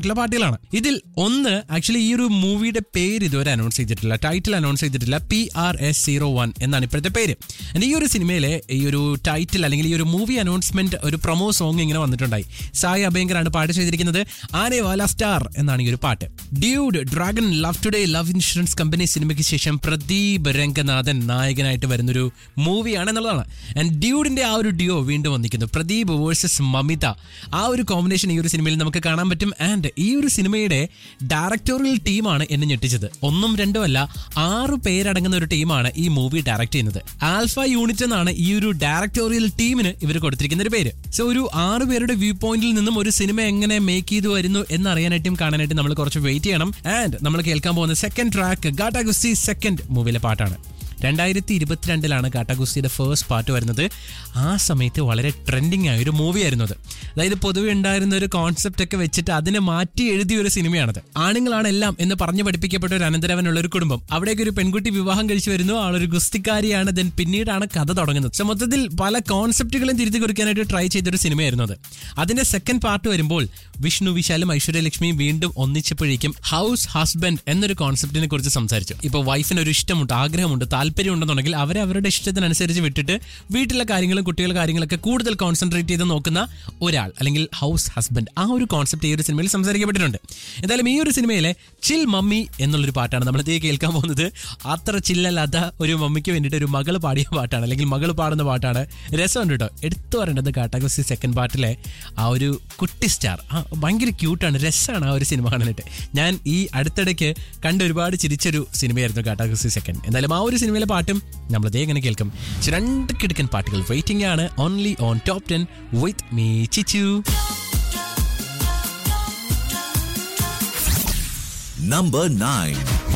ആയിട്ടുള്ള പാട്ടുകളാണ് ഇതിൽ ഒന്ന് ആക്ച്വലി ഈ ഒരു മൂവിയുടെ പേര് ഇതുവരെ അനൗൺസ് ചെയ്തിട്ടില്ല ടൈറ്റിൽ അനൗൺസ് ചെയ്തിട്ടില്ല P R S zero one എന്നാണ് ഇപ്പോഴത്തെ പേര് And ഈ ഒരു സിനിമയിലെ ഈ ഒരു ടൈറ്റിൽ അല്ലെങ്കിൽ ഈ ഒരു മൂവി അനൗൺസ്മെന്റ് ഒരു പ്രൊമോ സോങ് ഇങ്ങനെ വന്നിട്ടുണ്ടായി സായി അഭയങ്കറാണ് പാട്ട് ചെയ്തിരിക്കുന്നത് ആനെ വാല സ്റ്റാർ എന്നാണ് ഈ ഒരു പാട്ട് dude dragon love today love insurance company സിനിമയ്ക്ക് ശേഷം പ്രദീപ് രംഗനാഥൻ നായകനായിട്ട് വരുന്നൊരു മൂവിയാണ് എന്നുള്ളതാണ് ആൻഡ് ഡ്യൂഡിന്റെ ആ ഒരു ഡിയോ വീണ്ടും വന്നിരിക്കുന്നു പ്രദീപ് വേഴ്സസ് മമിത ആ ഒരു കോമ്പിനേഷൻ ഈ ഒരു സിനിമയിൽ നമുക്ക് കാണാൻ പറ്റും ആൻഡ് ഈ ഒരു സിനിമയുടെ ഡയറക്ടോറിയൽ ടീമാണ് എന്നെ ഞെട്ടിച്ചത് ഒന്നും രണ്ടും അല്ല ആറ് പേരടങ്ങുന്ന ഒരു ടീമാണ് ഈ മൂവി ഡയറക്ട് ചെയ്യുന്നത് ആൽഫ യൂണിറ്റ് എന്നാണ് ഈ ഒരു ഡയറക്ടോറിയൽ ടീമിന് ഇവർ കൊടുത്തിരിക്കുന്ന ഒരു പേര് സോ ഒരു ആറ് പേരുടെ വ്യൂ പോയിന്റിൽ നിന്നും ഒരു സിനിമ എങ്ങനെ മേക്ക് ചെയ്തു വരുന്നു എന്നറിയാനായിട്ടും കാണാനായിട്ടും നമ്മൾ കുറച്ച് വെയിറ്റ് ചെയ്യണം ആൻഡ് നമ്മൾ കേൾക്കാൻ പോകുന്ന സെക്കൻഡ് ട്രാക്ക് ഗാട്ടാ ഗുസ്തി സെക്കൻഡ് മൂവിയിലെ പാട്ടാണ് രണ്ടായിരത്തി ഇരുപത്തിരണ്ടിലാണ് കാട്ടാഗുസ്തിയുടെ ഫേസ്റ്റ് പാട്ട് വരുന്നത് ആ സമയത്ത് വളരെ ട്രെൻഡിങ് ആയ ഒരു മൂവി ആയിരുന്നു അത് അതായത് പൊതുവെ ഉണ്ടായിരുന്ന ഒരു കോൺസെപ്റ്റ് ഒക്കെ വെച്ചിട്ട് അതിനെ മാറ്റി എഴുതിയ ഒരു സിനിമയാണത് ആണുങ്ങളാണ് എല്ലാം എന്ന് പറഞ്ഞു പഠിപ്പിക്കപ്പെട്ട ഒരു അനന്തരവനുള്ള ഒരു കുടുംബം അവിടേക്ക് ഒരു പെൺകുട്ടി വിവാഹം കഴിച്ചു വരുന്നു ആളൊരു ഗുസ്തിക്കാരിയാണ് ദെൻ പിന്നീടാണ് കഥ തുടങ്ങുന്നത് സോ മൊത്തത്തിൽ പല കോൺസെപ്റ്റുകളും തിരുത്തി കുറിക്കാനായിട്ട് ട്രൈ ചെയ്തൊരു സിനിമയായിരുന്നു അത് അതിന്റെ സെക്കൻഡ് പാർട്ട് വരുമ്പോൾ വിഷ്ണു വിശാലും ഐശ്വര്യലക്ഷ്മിയും വീണ്ടും ഒന്നിച്ചപ്പോഴേക്കും ഹൗസ് ഹസ്ബൻഡ് എന്നൊരു കോൺസെപ്റ്റിനെ കുറിച്ച് സംസാരിച്ചു ഇപ്പൊ വൈഫിന് ഒരു ഇഷ്ടമുണ്ട് ആഗ്രഹമുണ്ട് താല്പര്യം ഉണ്ടെന്നുണ്ടെങ്കിൽ അവരെ അവരുടെ ഇഷ്ടത്തിനനുസരിച്ച് വിട്ടിട്ട് വീട്ടിലെ കാര്യങ്ങളും കുട്ടികളുടെ കാര്യങ്ങളൊക്കെ കൂടുതൽ കോൺസെൻട്രേറ്റ് ചെയ്ത് നോക്കുന്ന ഒരാൾ അല്ലെങ്കിൽ ഹൗസ് ഹസ്ബൻഡ് ആ ഒരു കോൺസെപ്റ്റ് ഈ ഒരു സിനിമയിൽ സംസാരിക്കപ്പെട്ടിട്ടുണ്ട് എന്തായാലും ഈ ഒരു സിനിമയിലെ ചിൽ മമ്മി എന്നുള്ളൊരു പാട്ടാണ് നമ്മൾ ഇതേ കേൾക്കാൻ പോകുന്നത് അത്ര ചില്ലല്ലാത്ത ഒരു മമ്മിക്ക് വേണ്ടിയിട്ട് ഒരു മകൾ പാടിയ പാട്ടാണ് അല്ലെങ്കിൽ മകൾ പാടുന്ന പാട്ടാണ് രസമുണ്ട് കേട്ടോ എടുത്തു പറയേണ്ടത് കാട്ടാഗോസി സെക്കൻഡ് പാർട്ടിലെ ആ ഒരു കുട്ടി സ്റ്റാർ ആ ഭയങ്കര ക്യൂട്ടാണ് രസമാണ് ആ ഒരു സിനിമ കാണാനായിട്ട് ഞാൻ ഈ അടുത്തിടയ്ക്ക് കണ്ട് ഒരുപാട് ചിരിച്ചൊരു സിനിമയായിരുന്നു കാട്ടാഗോസി സെക്കൻഡ് എന്തായാലും ആ ഒരു സിനിമയിലെ പാട്ടും നമ്മളതേ എങ്ങനെ കേൾക്കും പക്ഷെ രണ്ട് കിടക്കൻ പാട്ടുകൾ വെയിറ്റിംഗ് ആണ് only on top ten with me Chichu Number 9.